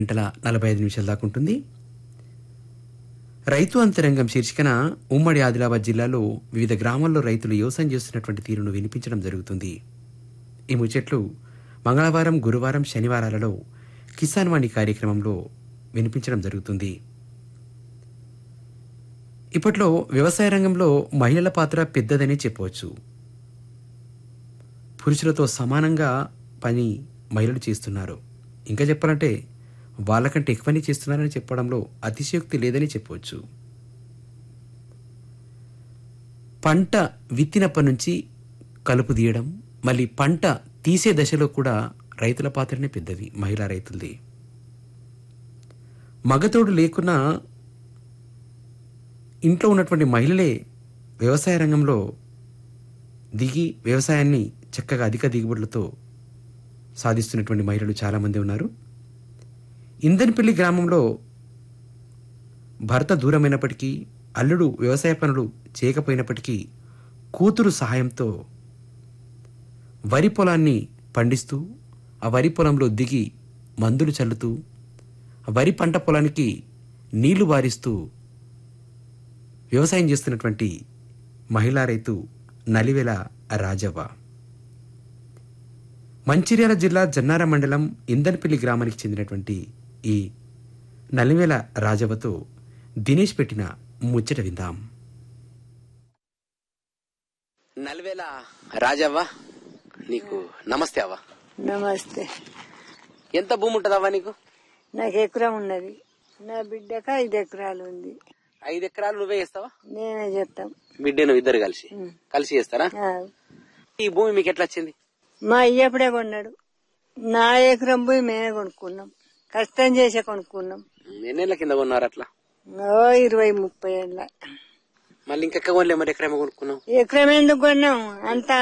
గంటల నలభై ఐదు నిమిషాల దాకా ఉంటుంది రైతు అంతరంగం శీర్షికన ఉమ్మడి ఆదిలాబాద్ జిల్లాలో వివిధ గ్రామాల్లో రైతులు వ్యవసాయం చేస్తున్నటువంటి తీరును వినిపించడం జరుగుతుంది ఈ ముచ్చట్లు మంగళవారం గురువారం శనివారాలలో కిసాన్ వాణి కార్యక్రమంలో వినిపించడం జరుగుతుంది ఇప్పట్లో వ్యవసాయ రంగంలో మహిళల పాత్ర పెద్దదని చెప్పవచ్చు పురుషులతో సమానంగా పని మహిళలు చేస్తున్నారు ఇంకా చెప్పాలంటే వాళ్ళకంటే ఎక్కువ పని చేస్తున్నారని చెప్పడంలో అతిశయోక్తి లేదని చెప్పవచ్చు పంట విత్తినప్పటి నుంచి కలుపు తీయడం మళ్ళీ పంట తీసే దశలో కూడా రైతుల పాత్రనే పెద్దది మహిళా రైతులది మగతోడు లేకున్నా ఇంట్లో ఉన్నటువంటి మహిళలే వ్యవసాయ రంగంలో దిగి వ్యవసాయాన్ని చక్కగా అధిక దిగుబడులతో సాధిస్తున్నటువంటి మహిళలు చాలామంది ఉన్నారు ఇందన్పల్లి గ్రామంలో భర్త దూరమైనప్పటికీ అల్లుడు వ్యవసాయ పనులు చేయకపోయినప్పటికీ కూతురు సహాయంతో వరి పొలాన్ని పండిస్తూ ఆ వరి పొలంలో దిగి మందులు చల్లుతూ ఆ వరి పంట పొలానికి నీళ్లు బారిస్తూ వ్యవసాయం చేస్తున్నటువంటి మహిళా రైతు నలివెల రాజవ్వ మంచిర్యాల జిల్లా జన్నార మండలం ఇందన్పల్లి గ్రామానికి చెందినటువంటి ఈ నలివేల రాజవ్వతో దినేష్ పెట్టిన ముచ్చట విందాం నల్వేల రాజవ్వ నీకు నమస్తే అవ్వ నమస్తే ఎంత భూమి ఉంటదవ్వ నీకు నాకు ఎకరం ఉన్నది నా బిడ్డకు ఐదు ఎకరాలు ఉంది ఐదు ఎకరాలు నువ్వే చేస్తావా నేనే చెప్తాం బిడ్డ నువ్వు ఇద్దరు కలిసి కలిసి చేస్తారా ఈ భూమి మీకు ఎట్లా వచ్చింది మా అయ్యప్పుడే కొన్నాడు నా ఎకరం పోయి మేమే కొనుక్కున్నాం కష్టం చేసే కొనుక్కున్నాం ఎన్నేళ్ల కింద కొన్నారు అట్లా ఓ ఇరవై ముప్పై ఏళ్ళ మళ్ళీ ఇంకెక్క కొనలే మరి ఎకరేమో కొనుక్కున్నావు ఎకరం ఎందుకు కొన్నాం అంత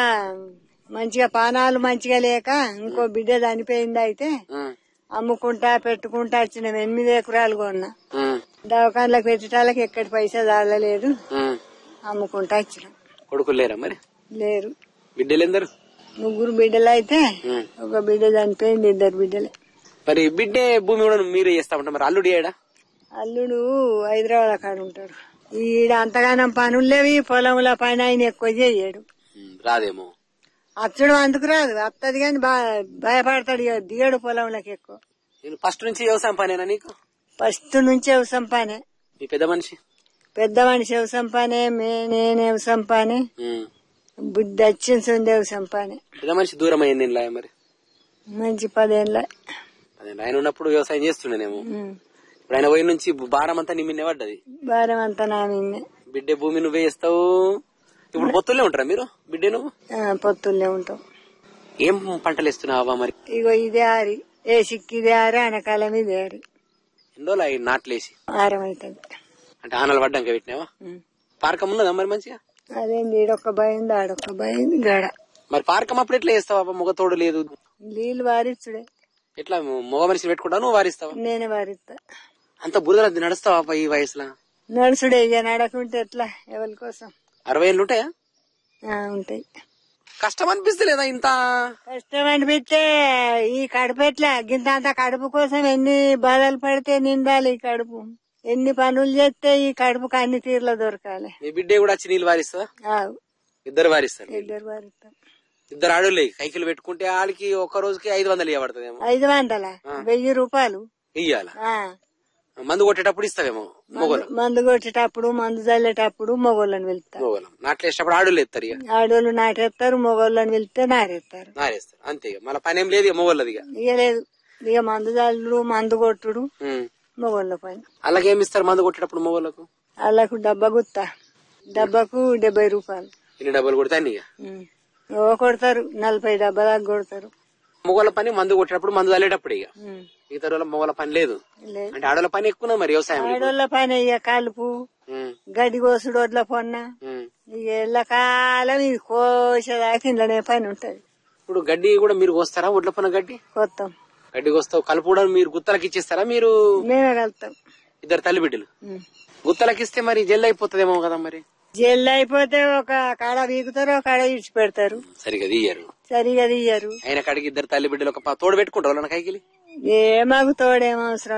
మంచిగా పానాలు మంచిగా లేక ఇంకో బిడ్డ చనిపోయింది అయితే ఉమ్, అమ్ముకుంటా పెట్టుకుంటా వచ్చినాం ఎనిమిది ఎకరాలు కొన్నా ఉమ్, దవాఖానలకు పెట్టడానికి ఎక్కడి పైసా చాలలేదు ఉమ్. అమ్ముకుంటా వచ్చినాం కొడుకులు లేరా మరి లేరు బిడ్డలు ఎందరు ముగ్గురు బిడ్డలు అయితే ఉమ్. ఒక బిడ్డ చనిపోయింది ఇద్దరు బిడ్డలే మరి బిడ్డే భూమి కూడా మీరే చేస్తా ఉంటా మరి అల్లుడు ఏడా అల్లుడు హైదరాబాద్ కాడ ఉంటాడు ఈడ అంతగానం పనులు లేవి పొలంలో పని ఆయన ఎక్కువ చేయడు ఉమ్, రాదేమో అచ్చడు అందుకు రాదు అత్తది కానీ బా- భయపడతాడు ఇక దిగడు పొలంలోకి ఎక్కువ నేను ఫస్ట్ నుంచి వ్యవసాయం పనేనా నీకు ఫస్ట్ నుంచి వ్యవసాయం పనే మీ పెద్ద మనిషి పెద్ద మనిషి వ్యవసాయం పనే మే నేను వ్యవసాయం పనే ఉమ్. బుద్ధి వచ్చింది వ్యవసాయం పనే పెద్ద మనిషి దూరం అయింది ఇలా మరి మంచి పదేళ్ళ అదే ఆయన ఉన్నప్పుడు వ్యవసాయం చేస్తుండేనేమో ఉమ్. ఇప్పుడు ఆయన పోయి నుంచి భారం అంతా నీ మీద పడ్డది భారం అంతా నా మీదే బిడ్డే భూమి నువ్వే చేస్తావు ఇప్పుడు పొత్తుల్లో ఉంటారా మీరు బిడ్డే నువ్వు ఆ, పొత్తుల్లే ఉంటాం ఏం పంటలు వేస్తున్నావా మరి ఇగో ఇదే ఆరి ఏ సిక్కి ఇదే ఆరి అనకాలం ఇదే ఆరి ఎన్ని రోజులు అయి నాట్లేసి ఆరం అవుతుంది అంటే ఆనలు పడ్డాక పెట్టినావా పార్కం ఉన్నదా మరి మంచిగా అదేంది ఈడొక్క భయం ఆడొక్క భయం గడ మరి పార్కం అప్పుడు ఎట్లా చేస్తావా మొగ తోడు లేదు నీళ్ళు వారిచ్చుడే ఎట్లా మొగ మనిషిని పెట్టుకుంటావు నువ్వు వారిస్తావా నేనే వారిస్తా అంత బురద నడుస్తావా ఈ వయసులో నడుచుడే ఇక నడకుంటే ఎట్లా ఎవరి కోసం అరవై ఏళ్ళు ఉంటాయా ఆ, ఉంటాయి కష్టం అనిపిస్తలేదా ఇంత కష్టం అనిపిస్తే ఈ కడుపు ఎట్లా గింత అంత కడుపు కోసం ఎన్ని బాధలు పడితే నిండాలి ఈ కడుపు ఎన్ని పనులు చేస్తే ఈ కడుపుకి అన్ని తీర్లు దొరకాలి మీ బిడ్డే కూడా వచ్చి నీళ్ళు వారిస్తుందా ఆవు, ఇద్దరు వారిస్తారు ఇద్దరు వారిస్తాం ఇద్దరు ఆడోళ్ళే కైకిలు పెట్టుకుంటే ఆడికి ఒక రోజుకి ఐదు వందలు ఇవ్వబడుతుందేమో ఐదు వందల వెయ్యి రూపాయలు ఇయ్యాల ఆ మందు కొట్టేటప్పుడు ఇస్తావేమో మొగలు మందు కొట్టేటప్పుడు మందు చల్లేటప్పుడు మొగోళ్ళని వెళ్తారు మొగలం నాట్లేసేటప్పుడు ఆడోళ్ళు ఎత్తారు ఇక ఆడోళ్ళు నాటేస్తారు మొగోళ్ళని వెళ్తే నారేస్తారు నారేస్తారు అంతే ఇక మళ్ళీ పని ఏం లేదు ఇక మొగోళ్ళది ఇక ఇక లేదు ఇక మందు చల్లుడు మందు కొట్టుడు ఉమ్. మొగోళ్ళ పని అలాగేమి ఇస్తారు మందు కొట్టేటప్పుడు మొగోళ్ళకు వాళ్ళకు డబ్బా గుత్త డబ్బాకు డెబ్బై రూపాయలు ఇన్ని డబ్బులు కొడితే అన్ని ఇక ఉం. ఓ కొడతారు నలభై డబ్బా దాకా కొడతారు మొగోళ్ళ పని మందు కొట్టేటప్పుడు మందు చల్లేటప్పుడు ఇక ఉం. మిగతా రోజుల మొగల పని లేదు లేదు అంటే ఆడోళ్ళ పని ఎక్కువ మరి వ్యవసాయం ఆడోళ్ళ పని ఇక కలుపు గడ్డి కోసుడు వడ్ల పొన్న ఇక ఎల్లకాలం ఇది కోసేదాకా ఇంట్లోనే పని ఉంటది ఇప్పుడు గడ్డి కూడా మీరు కోస్తారా ఒడ్ల పన గడ్డి కొత్తం గడ్డి కోస్తావు కలుపు కూడా మీరు గుత్తలకి ఇచ్చేస్తారా మీరు మేమే కలుతాం ఇద్దరు తల్లి బిడ్డలు ఉం. గుత్తలకి ఇస్తే మరి జల్లు అయిపోతుందేమో కదా మరి జైలు అయిపోతే ఒక కాడ వీగుతారు ఒక కాడ ఇడిచి పెడతారు సరిగా తీయరు సరిగా తీయరు ఆయన కాడికి ఇద్దరు తల్లి బిడ్డలు ఒక ప- తోడు పెట్టుకుంటారు వాళ్ళ కైకిలి ఏ మాకు తోడేం అవసరం